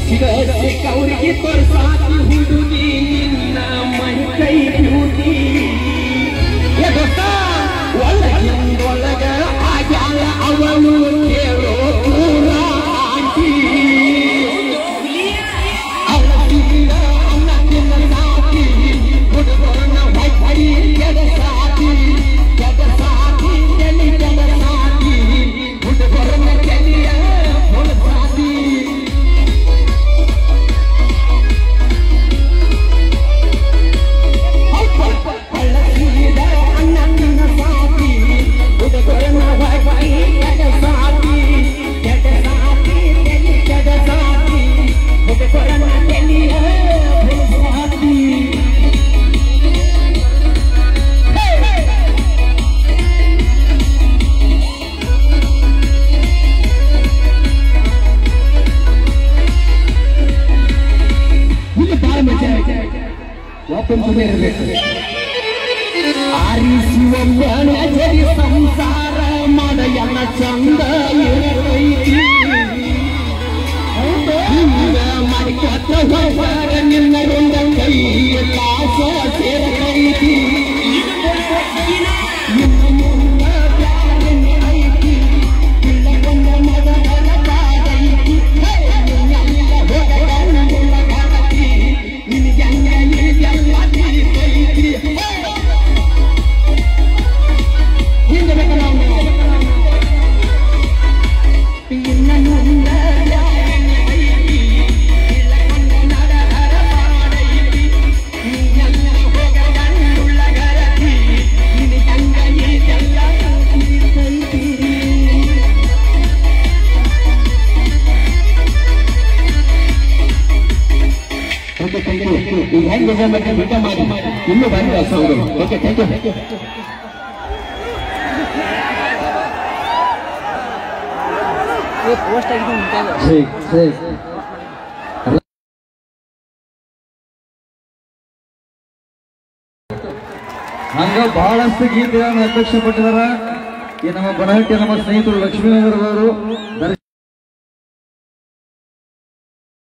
ಸಿಕ್ಕವರಿಗೆ ತೋರ್ಸಾತಿ ಹುಡುಗಿ ನಿನ್ನ ಮೈ ಕೈ ಬ್ಯೂಟಿ ಏ ದೋಸ್ತ ಒಳಗಿಂದೊಳಗ ಆಗ್ಯಾಳ ಅವಳು ಕೇಳೋ ಪೂರ ಆಂಟಿ ಅವಳ ತೀರ ಅನ್ನ ತಿನ್ನ ಸಾಕಿ ಹುಡುಗರನ್ನ ಹೊಡಿ ಕೆಡ ಸಾಕಿ ಕೆಡ ಸಾಕಿ ಕೆಲಿ ಕೆಡ ಸಾಕಿ ಹುಡುಗರನ್ನ ಕೆಲಿಯ ಹೊಳಸಾಕಿ ಹಳ್ಳಸೀದ ಅಣ್ಣನ ಸಾಕಿ ಹುಡುಗರನ್ನ ಹೊಡಿ ಕೆಡ ಸಾಕಿ ಕೆಡ ಸಾಕಿ ಕೆಲಿ ಕೆಡ ಸಾಕಿ ಹುಡುಗರನ್ನ ಕೆಲಿಯ ಹೊಳಸಾಕಿ ಇಲ್ಲಿ ಬಾಳ ಮಜಾ ಐತೆ ಒಪ್ಪನ್ ಸುಮ್ಮನೆ ಇರಬೇಕು ಆರಿಸುವಮ್ಮನ ಜರಿ ಸಂಸಾರ ಮಾಡ ಎಲ್ಲ ಚಂದ ಇರತೈತಿ ಹಿಂಗ ಮಾಡಿಕೊತ್ತ ಹೋಗಾರ ನಿನ್ನ ರುಂಡ ಕೈ ಲಾಸ ಸೇರತೈತಿ ನಿನ್ನ ಮುಂದ ಬ್ಯಾರನೆ ಐತಿ ಇಲ್ಲ ಕೊಂದ ಮಗನ ಬಾದೈತಿ ನಿನ್ನೆಲ್ಲ ಹೋಗಲ್ಲ ಘಾಟಿ ನಿನಗೆಲ್ಲ ನಿನಗೆಲ್ಲ ತಿಳಿತೈತಿ ಹಿಂದೆ ಬೇಕ ನಾವು ನಿನ್ನ ಮುಂದ ಬ್ಯಾರನೆ ಐತಿ ಇಲ್ಲ ಕೊಂದ ನಡಹರ ಬಾದೈತಿ ನಿನ್ನೆಲ್ಲ ಹೋಗಲ್ಲ ಘಾಟಿ ನಿನಗೆಲ್ಲ ನಿನಗೆಲ್ಲ ತಿಳಿತೈತಿ ಓಕೆ ಥ್ಯಾಂಕ್ ಯು ಈಗ ಹೆಂಗ್ ಬೇಜಾರ್ ಮಾಡಿ ಊಟ ಮಾಡಿ ಇನ್ನೂ ಬಂದ ಸೌದು ಓಕೆ ಥ್ಯಾಂಕ್ ಯು ಪೋಸ್ಟ್ ಆಗಿದೆ ಮುಂಚಾಗ ಹಂಗ ಬಹಳಷ್ಟು ಗೀತೆಗಳನ್ನು ಅಧ್ಯಕ್ಷ ಪಟ್ಟಿದಾರ ಈ ನಮ್ಮ ಬನಹಟ್ಟಿ ನಮ್ಮ ಸ್ನೇಹಿತರು ಲಕ್ಷ್ಮೀನಗರದವರು